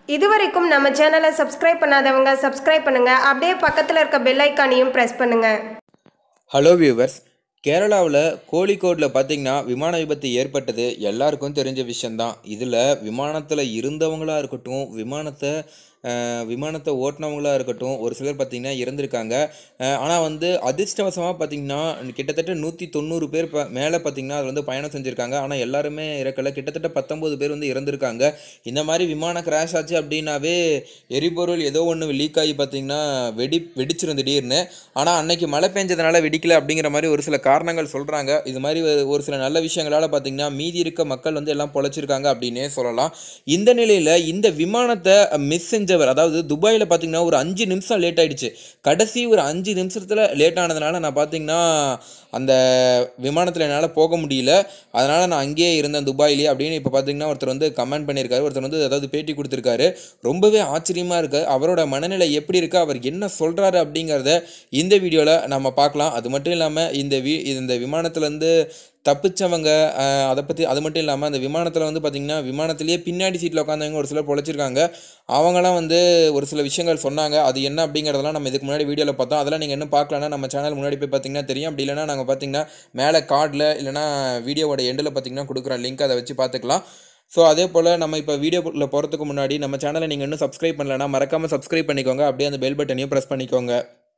இதுவரைக்கும் நம்ம சேனலை சப்ஸ்கிரைப் பண்ணாதவங்க சப்ஸ்கிரைப் பண்ணுங்க அப்படியே பக்கத்தில் இருக்க பெல் ஐக்கானையும் ப்ரெஸ் பண்ணுங்க ஹலோ வியூவர்ஸ் கேரளாவில் கோழிக்கோடில் பார்த்தீங்கன்னா விமான விபத்து ஏற்பட்டது எல்லாருக்கும் தெரிஞ்ச விஷயந்தான் இதில் விமானத்தில் இருந்தவங்களா இருக்கட்டும் விமானத்தை அஹ், விமானத்தை ஓட்டினவங்களா இருக்கட்டும் ஒரு சிலர் பார்த்திங்கன்னா இறந்துருக்காங்க ஆனால் வந்து அதிர்ஷ்டவசமாக பார்த்திங்கன்னா கிட்டத்தட்ட நூற்றி தொண்ணூறு பேர் ப மேலே பார்த்திங்கன்னா அதில் வந்து பயணம் செஞ்சுருக்காங்க ஆனால் எல்லாருமே இறக்கலை கிட்டத்தட்ட பத்தொம்போது பேர் வந்து இறந்துருக்காங்க இந்த மாதிரி விமானம் கிராஷ் ஆச்சு அப்படின்னாவே எரிபொருள் ஏதோ ஒன்று லீக் ஆகி பார்த்திங்கன்னா வெடி வெடிச்சிரும் திடீர்னு ஆனால் அன்னைக்கு மழை பெஞ்சதுனால வெடிக்கல அப்படிங்கிற மாதிரி ஒரு சில காரணங்கள் சொல்கிறாங்க இது மாதிரி ஒரு- ஒரு சில நல்ல விஷயங்களால் பார்த்தீங்கன்னா மீதி இருக்க மக்கள் வந்து எல்லாம் பொழைச்சிருக்காங்க அப்படின்னே சொல்லலாம் இந்த நிலையில் இந்த விமானத்தை மிஸ் செஞ்சவர் அதாவது துபாயில் பார்த்தீங்கன்னா ஒரு அஞ்சு நிமிஷம் லேட் ஆயிடுச்சு கடைசி ஒரு அஞ்சு நிமிஷத்தில் லேட் ஆனதுனால நான் பார்த்தீங்கன்னா அந்த விமானத்தில் என்னால் போக முடியல அதனால் நான் அங்கேயே இருந்தேன் துபாயிலே அப்படின்னு இப்போ பார்த்தீங்கன்னா ஒருத்தர் வந்து கமெண்ட் பண்ணியிருக்காரு ஒருத்தர் வந்து அதாவது பேட்டி கொடுத்துருக்காரு ரொம்பவே ஆச்சரியமாக இருக்குது அவரோட மனநிலை எப்படி இருக்குது அவர் என்ன சொல்கிறாரு அப்படிங்கிறத இந்த வீடியோவில் நம்ம பார்க்கலாம் அது மட்டும் இல்லாமல் இந்த வி இந்த விமானத்துலேருந்து தப்பிச்சவங்க அஹ், அதை பற்றி அது மட்டும் இல்லாமல் அந்த விமானத்தில் வந்து பார்த்திங்கன்னா விமானத்திலேயே பின்னாடி சீட்டில் உட்காந்தவங்க ஒரு சிலர் பொழைச்சிருக்காங்க அவங்களாம் வந்து ஒரு சில விஷயங்கள் சொன்னாங்க அது என்ன அப்படிங்கிறதெல்லாம் நம்ம இதுக்கு முன்னாடி வீடியோவில் பார்த்தோம் அதெல்லாம் நீங்கள் இன்னும் பார்க்கலன்னா நம்ம சேனல் முன்னாடி போய் பார்த்தீங்கன்னா தெரியும் அப்படி இல்லைன்னா நாங்கள் பார்த்தீங்கன்னா மேலே கார்டில் இல்லைனா வீடியோவோட எண்டில் பார்த்தீங்கன்னா கொடுக்குற லிங்க் அதை வச்சு பார்த்துக்கலாம் ஸோ அதே போல் நம்ம இப்போ வீடியோக்குள்ளே போகிறதுக்கு முன்னாடி நம்ம சேனலை நீங்கள் இன்னும் சப்ஸ்கிரைப் பண்ணலன்னா மறக்காமல் சப்ஸ்கிரைப் பண்ணிக்கோங்க அப்படியே அந்த பெல் பட்டனையும் ப்ரெஸ் பண்ணிக்கோங்க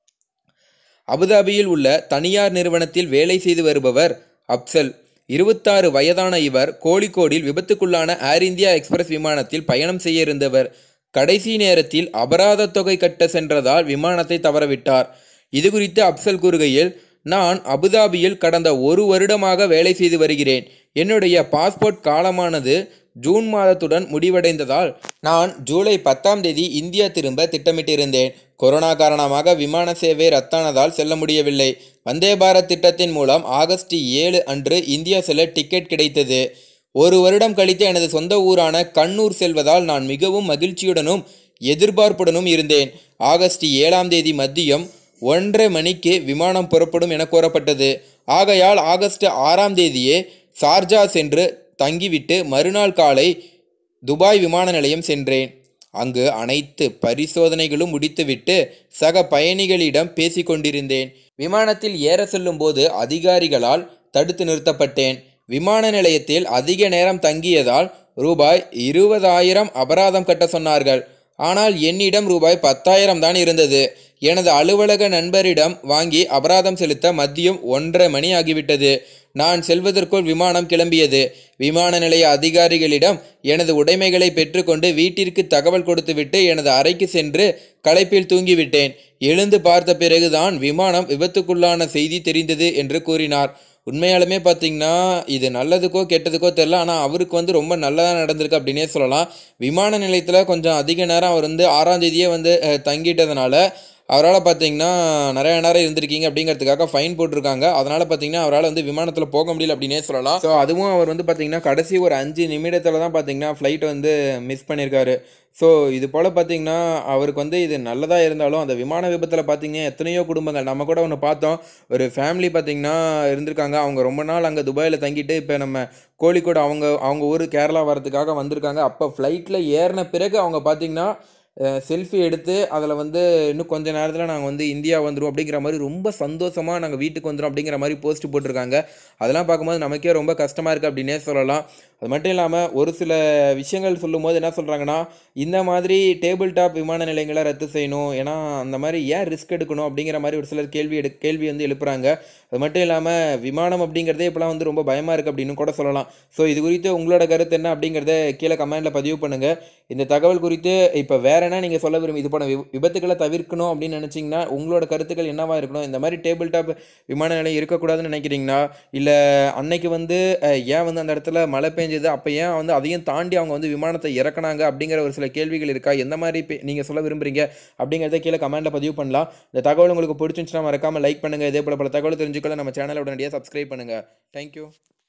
அபுதாபியில் உள்ள தனியார் நிறுவனத்தில் வேலை செய்து வருபவர் அப்சல் இருபத்தாறு வயதான இவர் கோழிக்கோடில் விபத்துக்குள்ளான ஏர் இந்தியா எக்ஸ்பிரஸ் விமானத்தில் பயணம் செய்ய இருந்தவர் கடைசி நேரத்தில் அபராத தொகை கட்ட சென்றதால் விமானத்தை தவறவிட்டார் இது குறித்து அப்சல் கூறுகையில் நான் அபுதாபியில் கடந்த ஒரு வருடமாக வேலை செய்து வருகிறேன் என்னுடைய பாஸ்போர்ட் காலமானது ஜூன் மாதத்துடன் முடிவடைந்ததால் நான் ஜூலை பத்தாம் தேதி இந்தியா திரும்ப திட்டமிட்டிருந்தேன் கொரோனா காரணமாக விமான சேவை ரத்தானதால் செல்ல முடியவில்லை வந்தே பாரத் திட்டத்தின் மூலம் ஆகஸ்ட் ஏழு அன்று இந்தியா செல்ல டிக்கெட் கிடைத்தது ஒரு வருடம் கழித்து எனது சொந்த ஊரான கண்ணூர் செல்வதால் நான் மிகவும் மகிழ்ச்சியுடனும் எதிர்பார்ப்புடனும் இருந்தேன் ஆகஸ்ட் ஏழாம் தேதி மதியம் ஒன்றரை மணிக்கு விமானம் புறப்படும் என கூறப்பட்டது ஆகையால் ஆகஸ்ட் ஆறாம் தேதியே சார்ஜா சென்று தங்கிவிட்டு மறுநாள் காலை துபாய் விமான நிலையம் சென்றேன் அங்கு அனைத்து பரிசோதனைகளும் முடித்துவிட்டு சக பயணிகளிடம் பேசிக்கொண்டிருந்தேன் விமானத்தில் ஏற செல்லும்போது அதிகாரிகளால் தடுத்து நிறுத்தப்பட்டேன் விமான நிலையத்தில் அதிக நேரம் தங்கியதால் ரூபாய் இருபதாயிரம் அபராதம் கட்ட சொன்னார்கள் ஆனால் என்னிடம் ரூபாய் பத்தாயிரம் தான் இருந்தது எனது அலுவலக நண்பரிடம் வாங்கி அபராதம் செலுத்த மதியம் ஒன்றரை மணி ஆகிவிட்டது நான் செல்வதற்குள் விமானம் கிளம்பியது விமான நிலைய அதிகாரிகளிடம் எனது உடைமைகளை பெற்றுக்கொண்டு வீட்டிற்கு தகவல் கொடுத்துவிட்டு எனது அறைக்கு சென்று களைப்பில் தூங்கிவிட்டேன் எழுந்து பார்த்த பிறகுதான் விமானம் விபத்துக்குள்ளான செய்தி தெரிந்தது என்று கூறினார் உண்மையாலுமே பார்த்தீங்கன்னா இது நல்லதுக்கோ கெட்டதுக்கோ தெரில ஆனால் அவருக்கு வந்து ரொம்ப நல்லதாக நடந்திருக்கு அப்படின்னே சொல்லலாம் விமான நிலையத்தில் கொஞ்சம் அதிக நேரம் அவர் வந்து ஆறாம் தேதியே வந்து அஹ், தங்கிட்டதுனால அவரால் பார்த்தீங்கன்னா நிறைய நேரம் இருந்திருக்கீங்க அப்படிங்கிறதுக்காக ஃபைன் போட்டிருக்காங்க அதனால் பார்த்தீங்கன்னா அவரால் வந்து விமானத்தில் போக முடியல அப்படின்னே சொல்லலாம் ஸோ அதுவும் அவர் வந்து பார்த்தீங்கன்னா கடைசி ஒரு அஞ்சு நிமிடத்தில் தான் பார்த்தீங்கன்னா ஃப்ளைட் வந்து மிஸ் பண்ணியிருக்காரு ஸோ இது போல் பார்த்தீங்கன்னா அவருக்கு வந்து இது நல்லதாக இருந்தாலும் அந்த விமான விபத்தில் பார்த்தீங்கன்னா எத்தனையோ குடும்பங்கள் நம்ம கூட ஒன்று பார்த்தோம் ஒரு ஃபேமிலி பார்த்தீங்கன்னா இருந்திருக்காங்க அவங்க ரொம்ப நாள் அங்கே துபாயில் தங்கிட்டு இப்போ நம்ம கோழிக்கோடு அவங்க அவங்க ஊர் கேரளா வரதுக்காக வந்திருக்காங்க அப்போ ஃப்ளைட்டில் ஏறின பிறகு அவங்க பார்த்தீங்கன்னா செல்ஃபி எடுத்து அதில் வந்து இன்னும் கொஞ்ச நேரத்தில் நாங்கள் வந்து இந்தியா வந்துடும் அப்படிங்கிற மாதிரி ரொம்ப சந்தோஷமாக நாங்கள் வீட்டுக்கு வந்துடும் அப்படிங்கிற மாதிரி போஸ்ட் போட்டிருக்காங்க அதெல்லாம் பார்க்கும்போது நமக்கே ரொம்ப கஷ்டமாக இருக்குது அப்படின்னே சொல்லலாம் அது மட்டும் இல்லாமல் ஒரு சில விஷயங்கள் சொல்லும்போது என்ன சொல்கிறாங்கன்னா இந்த மாதிரி டேபிள் டாப் விமான நிலையங்களை ரத்து செய்யணும் ஏன்னா அந்த மாதிரி ஏன் ரிஸ்க் எடுக்கணும் அப்படிங்கிற மாதிரி ஒரு சிலர் கேள்வி எடு கேள்வி வந்து எழுப்புறாங்க அது மட்டும் இல்லாமல் விமானம் அப்படிங்கிறதே இப்போலாம் வந்து ரொம்ப பயமாக இருக்குது அப்படின்னு கூட சொல்லலாம் ஸோ இது குறித்து உங்களோட கருத்து என்ன அப்படிங்கிறத கீழே கமெண்ட்டில் பதிவு பண்ணுங்கள் இந்த தகவல் குறித்து இப்போ வேற என்ன நீங்கள் சொல்ல விரும்பி இது போன வி- விபத்துக்களை தவிர்க்கணும் அப்படின்னு நினச்சிங்கன்னா உங்களோட கருத்துக்கள் என்னவா இருக்கணும் இந்த மாதிரி டேபிள் டாப் விமான நிலையம் இருக்கக்கூடாதுன்னு நினைக்கிறீங்களா இல்லை அன்னைக்கு வந்து அஹ், ஏன் வந்து அந்த இடத்துல மழை பெஞ்சது அப்போ ஏன் வந்து அதையும் தாண்டி அவங்க வந்து விமானத்தை இறக்குனாங்க அப்படிங்கிற ஒரு சில கேள்விகள் இருக்கா எந்த மாதிரி நீங்கள் சொல்ல விரும்புறீங்க அப்படிங்கிறத கீழே கமெண்ட்டில் பதிவு பண்ணலாம் இந்த தகவல் உங்களுக்கு பிடிச்சிருந்துச்சுன்னா மறக்காமல் லைக் பண்ணுங்கள் இதே போல பல தகவல் தெரிஞ்சுக்கொள்ள நம்ம சேனலை உடனடியாக சப்ஸ்கிரைப் பண்ணுங்கள் தேங்க்யூ